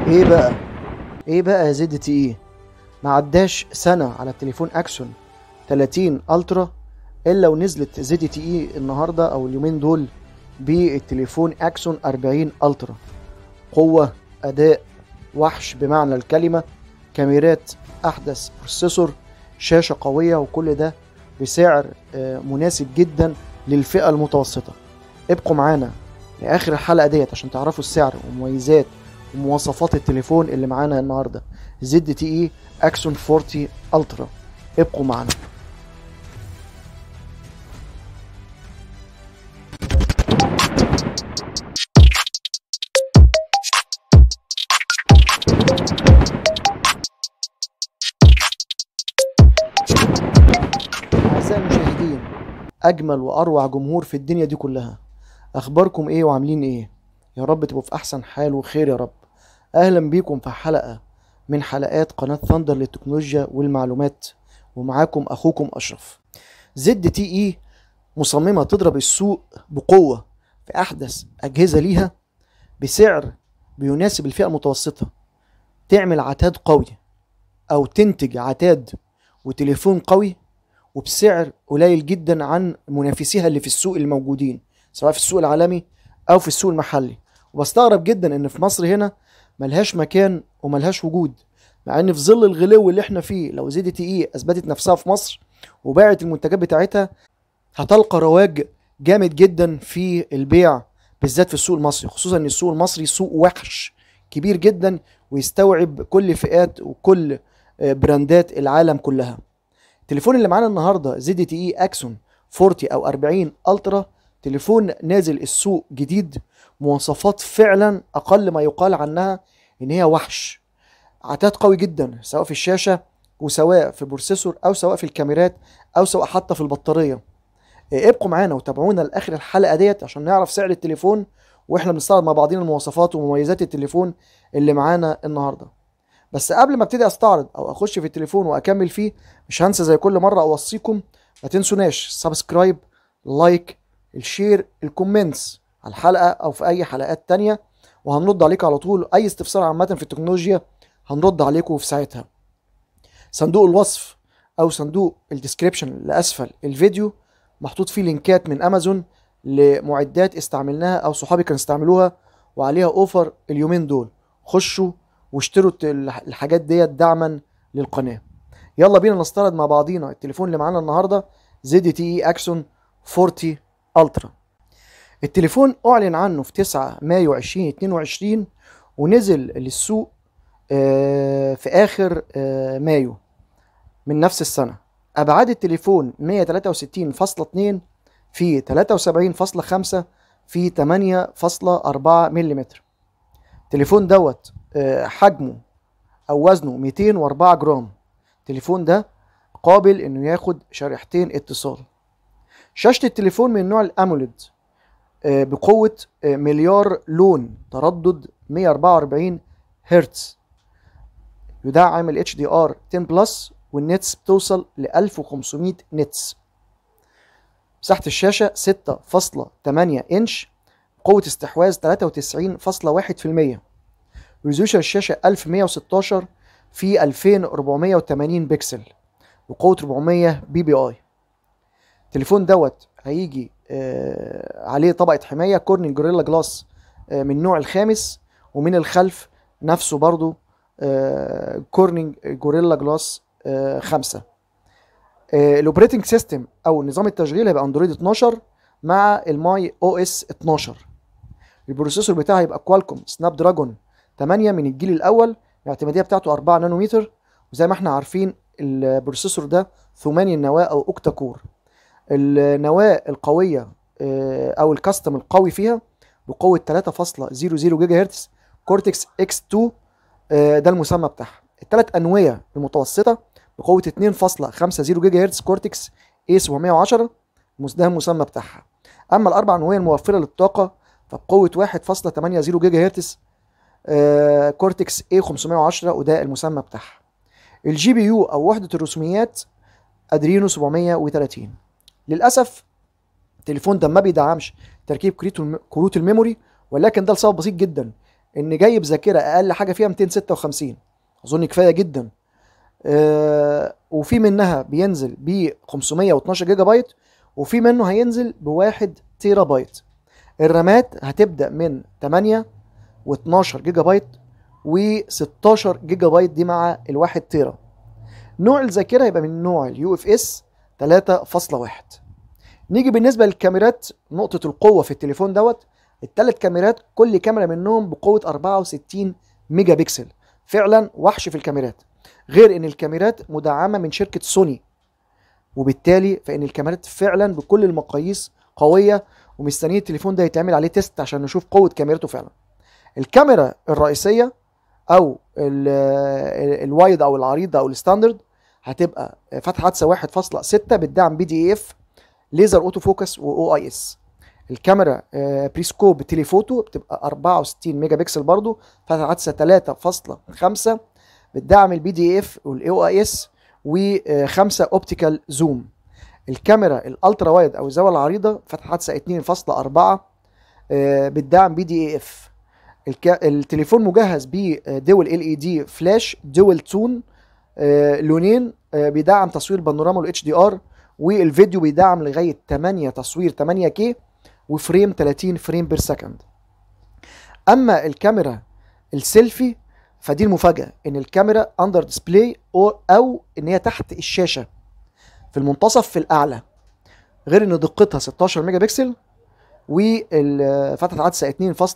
ايه بقى ايه بقى يا زد تي ايه ما عداش سنة على التليفون اكسون 30 الترا الا ونزلت زد تي ايه النهاردة او اليومين دول بالتليفون اكسون 40 الترا قوة اداء وحش بمعنى الكلمة كاميرات احدث بروسيسور شاشة قوية وكل ده بسعر آه، مناسب جدا للفئة المتوسطة ابقوا معانا لاخر الحلقة ديت عشان تعرفوا السعر ومميزات ومواصفات التليفون اللي معانا النهارده زد تي اي اكسون 40 الترا ابقوا معانا أعزائي المشاهدين أجمل وأروع جمهور في الدنيا دي كلها أخباركم إيه وعاملين إيه؟ يا رب تبقوا في أحسن حال وخير يا رب أهلا بيكم في حلقة من حلقات قناة ثاندر للتكنولوجيا والمعلومات ومعاكم أخوكم أشرف زد تي إي مصممة تضرب السوق بقوة في أحدث أجهزة ليها بسعر بيناسب الفئة المتوسطة تعمل عتاد قوي أو تنتج عتاد وتليفون قوي وبسعر قليل جدا عن منافسيها اللي في السوق الموجودين سواء في السوق العالمي او في السوق المحلي وبستغرب جدا ان في مصر هنا ملهاش مكان وملهاش وجود مع ان في ظل الغلو اللي احنا فيه لو زد تي اي اثبتت نفسها في مصر وباعت المنتجات بتاعتها هتلقى رواج جامد جدا في البيع بالذات في السوق المصري خصوصا ان السوق المصري سوق وحش كبير جدا ويستوعب كل فئات وكل آه، براندات العالم كلها التليفون اللي معانا النهارده زد تي اي اكسون 40 او 40 الترا تليفون نازل السوق جديد مواصفات فعلا اقل ما يقال عنها ان هي وحش عتاد قوي جدا سواء في الشاشه وسواء في البروسيسور او سواء في الكاميرات او سواء حتى في البطاريه إيه، ابقوا معانا وتابعونا لاخر الحلقه ديت عشان نعرف سعر التليفون واحنا بنستعرض مع بعضين المواصفات ومميزات التليفون اللي معانا النهارده بس قبل ما ابتدي استعرض او اخش في التليفون واكمل فيه مش هنسى زي كل مره اوصيكم ما تنسوناش سبسكرايب لايك الشير الكومنتس على الحلقه او في اي حلقات تانية وهنرد عليك على طول اي استفسار عامه في التكنولوجيا هنرد عليكم في ساعتها صندوق الوصف او صندوق الديسكريبشن اللي اسفل الفيديو محطوط فيه لينكات من امازون لمعدات استعملناها او صحابي كانوا استعملوها وعليها اوفر اليومين دول خشوا واشتروا الت- الحاجات ديت دعما للقناه يلا بينا نستعرض مع بعضينا التليفون اللي معانا النهارده زد تي اي اكسون 40 الترا التليفون اعلن عنه في 9 مايو 2022 ونزل للسوق آه، في اخر آه، مايو من نفس السنه ابعاد التليفون 163.2 في 73.5 في 8.4 ملم التليفون دوت آه، حجمه او وزنه 204 جرام التليفون ده قابل انه ياخد شريحتين اتصال شاشة التليفون من نوع الاموليد آه، بقوة آه، مليار لون تردد 144 هرتز يدعم ال HDR 10 بلس والنتس بتوصل ل 1500 نتس مساحة الشاشة 6.8 انش قوة استحواذ 93.1% ريزولوشن الشاشة 1116 في 2480 بكسل وقوة 400 بي بي اي التليفون دوت هيجي آه عليه طبقة حماية كورنينج جوريلا جلاس آه من النوع الخامس ومن الخلف نفسه برضو آه كورنينج جوريلا جلاس آه خمسة آه الاوبريتنج سيستم او نظام التشغيل هيبقى اندرويد 12 مع الماي او اس 12 البروسيسور بتاعه هيبقى كوالكوم سناب دراجون 8 من الجيل الاول الاعتماديه بتاعته 4 نانومتر وزي ما احنا عارفين البروسيسور ده ثماني النواه او اوكتا كور النواه القويه آه، او الكاستم القوي فيها بقوه 3.00 جيجا هرتز كورتكس اكس 2 آه، ده المسمى بتاعها الثلاث انويه المتوسطه بقوه 2.50 جيجا هرتز كورتكس اي 710 ده المسمى بتاعها اما الاربع انويه الموفره للطاقه فبقوه 1.80 جيجا هرتز آه، كورتكس اي 510 وده المسمى بتاعها الجي بي يو او وحده الرسوميات ادرينو 730 للاسف التليفون ده ما بيدعمش تركيب كريت الم- كروت الميموري ولكن ده لسبب بسيط جدا ان جايب ذاكره اقل حاجه فيها 256 اظن كفايه جدا آه وفي منها بينزل ب 512 جيجا بايت وفي منه هينزل بواحد تيرا بايت الرامات هتبدا من 8 و12 جيجا بايت و16 جيجا بايت دي مع الواحد تيرا نوع الذاكره يبقى من نوع اليو اف اس 3.1 نيجي بالنسبه للكاميرات نقطه القوه في التليفون دوت الثلاث كاميرات كل كاميرا منهم بقوه 64 ميجا بكسل فعلا وحش في الكاميرات غير ان الكاميرات مدعمه من شركه سوني وبالتالي فان الكاميرات فعلا بكل المقاييس قويه ومستنيين التليفون ده يتعمل عليه تيست عشان نشوف قوه كاميرته فعلا الكاميرا الرئيسيه او الوايد او العريض او الستاندرد هتبقى فتحه عدسه 1.6 بتدعم بي دي اف ليزر اوتو فوكس واو اي اس الكاميرا بريسكوب تليفوتو بتبقى 64 ميجا بكسل برضو فتحه عدسه 3.5 بتدعم البي دي اف والاو اي اس و5 اوبتيكال زوم الكاميرا الالترا وايد او الزاويه العريضه فتحه عدسه 2.4 بتدعم بي دي اف التليفون مجهز بدول ال اي دي فلاش دول تون لونين بيدعم تصوير بانوراما والاتش دي ار والفيديو بيدعم لغايه 8 تصوير 8 كي وفريم 30 فريم بير سكند اما الكاميرا السيلفي فدي المفاجاه ان الكاميرا اندر ديسبلاي او او ان هي تحت الشاشه في المنتصف في الاعلى غير ان دقتها 16 ميجا بكسل وفتحه عدسه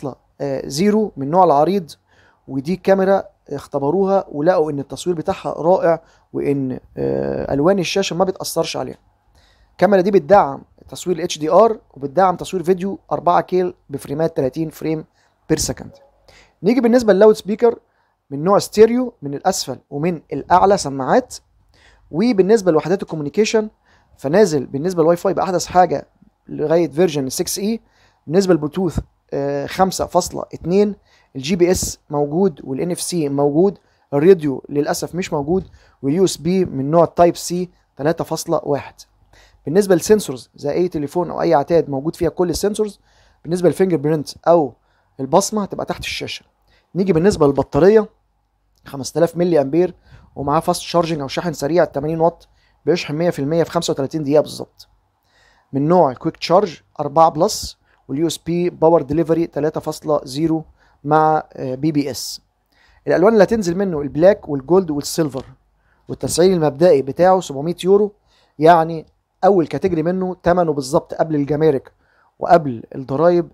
2.0 من نوع العريض ودي كاميرا اختبروها ولقوا ان التصوير بتاعها رائع وان الوان الشاشه ما بتاثرش عليها الكاميرا دي بتدعم تصوير الاتش دي ار وبتدعم تصوير فيديو 4 كيل بفريمات 30 فريم بير سكند نيجي بالنسبه للاود سبيكر من نوع ستيريو من الاسفل ومن الاعلى سماعات وبالنسبه لوحدات الكوميونيكيشن فنازل بالنسبه للواي فاي باحدث حاجه لغايه فيرجن 6 اي بالنسبه للبلوتوث 5.2 الجي بي اس موجود والان اف سي موجود الراديو للاسف مش موجود واليو اس بي من نوع تايب سي 3.1 بالنسبه للسنسورز زي اي تليفون او اي عتاد موجود فيها كل السنسورز بالنسبه للفينجر برينت او البصمه هتبقى تحت الشاشه نيجي بالنسبه للبطاريه 5000 ملي امبير ومعاه فاست شارجنج او شاحن سريع 80 واط بيشحن 100% في 35 دقيقه بالظبط من نوع كويك تشارج 4 بلس واليو اس بي باور ديليفري 3.0 مع بي بي اس الالوان اللي هتنزل منه البلاك والجولد والسيلفر والتسعير المبدئي بتاعه 700 يورو يعني اول كاتيجوري منه ثمنه بالظبط قبل الجمارك وقبل الضرايب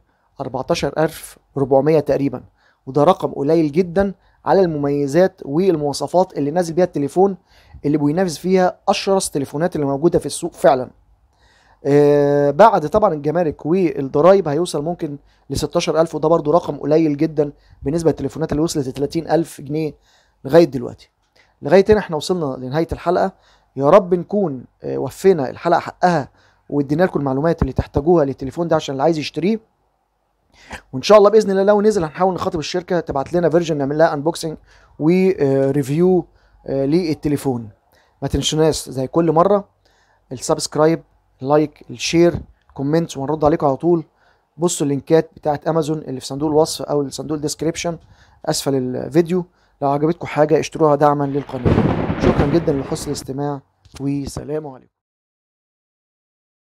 14400 تقريبا وده رقم قليل جدا على المميزات والمواصفات اللي نازل بيها التليفون اللي بينافس فيها اشرس تليفونات اللي موجوده في السوق فعلا آه بعد طبعا الجمارك والضرايب هيوصل ممكن ل 16000 وده برضو رقم قليل جدا بالنسبه للتليفونات اللي وصلت ل 30000 جنيه لغايه دلوقتي لغايه هنا احنا وصلنا لنهايه الحلقه يا رب نكون آه وفينا الحلقه حقها وادينا لكم المعلومات اللي تحتاجوها للتليفون ده عشان اللي عايز يشتريه وان شاء الله باذن الله لو نزل هنحاول نخاطب الشركه تبعت لنا فيرجن نعمل لها انبوكسنج وريفيو للتليفون ما تنسوناش زي كل مره السبسكرايب اللايك الشير كومنت ونرد عليكم على طول بصوا اللينكات بتاعت امازون اللي في صندوق الوصف او صندوق الديسكريبشن اسفل الفيديو لو عجبتكم حاجه اشتروها دعما للقناه شكرا جدا لحسن الاستماع وسلام عليكم